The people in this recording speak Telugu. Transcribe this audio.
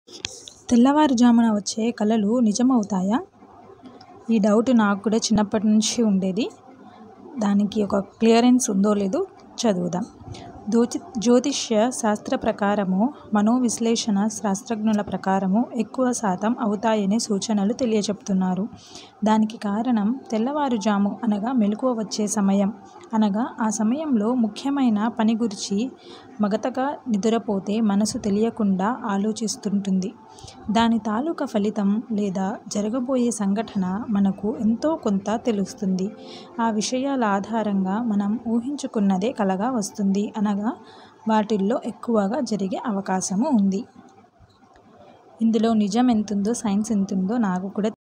తెల్లవారుజామున వచ్చే కలలు నిజమవుతాయా ఈ డౌట్ నాకు కూడా చిన్నప్పటి నుంచి ఉండేది దానికి ఒక క్లియరెన్స్ ఉందో లేదో చదువుదాం జ్యోతి జ్యోతిష్య శాస్త్ర ప్రకారము మనోవిశ్లేషణ శాస్త్రజ్ఞుల ప్రకారము ఎక్కువ శాతం అవుతాయనే సూచనలు తెలియచెప్తున్నారు దానికి కారణం తెల్లవారుజాము అనగా మెలకువ వచ్చే సమయం అనగా ఆ సమయంలో ముఖ్యమైన పని గురించి మగతగా నిద్రపోతే మనసు తెలియకుండా ఆలోచిస్తుంటుంది దాని తాలూకా ఫలితం లేదా జరగబోయే సంఘటన మనకు ఎంతో కొంత తెలుస్తుంది ఆ విషయాల ఆధారంగా మనం ఊహించుకున్నదే కలగా వస్తుంది అనగా వాటిల్లో ఎక్కువగా జరిగే అవకాశము ఉంది ఇందులో నిజం ఎంతుందో సైన్స్ ఎంతుందో నాకు కూడా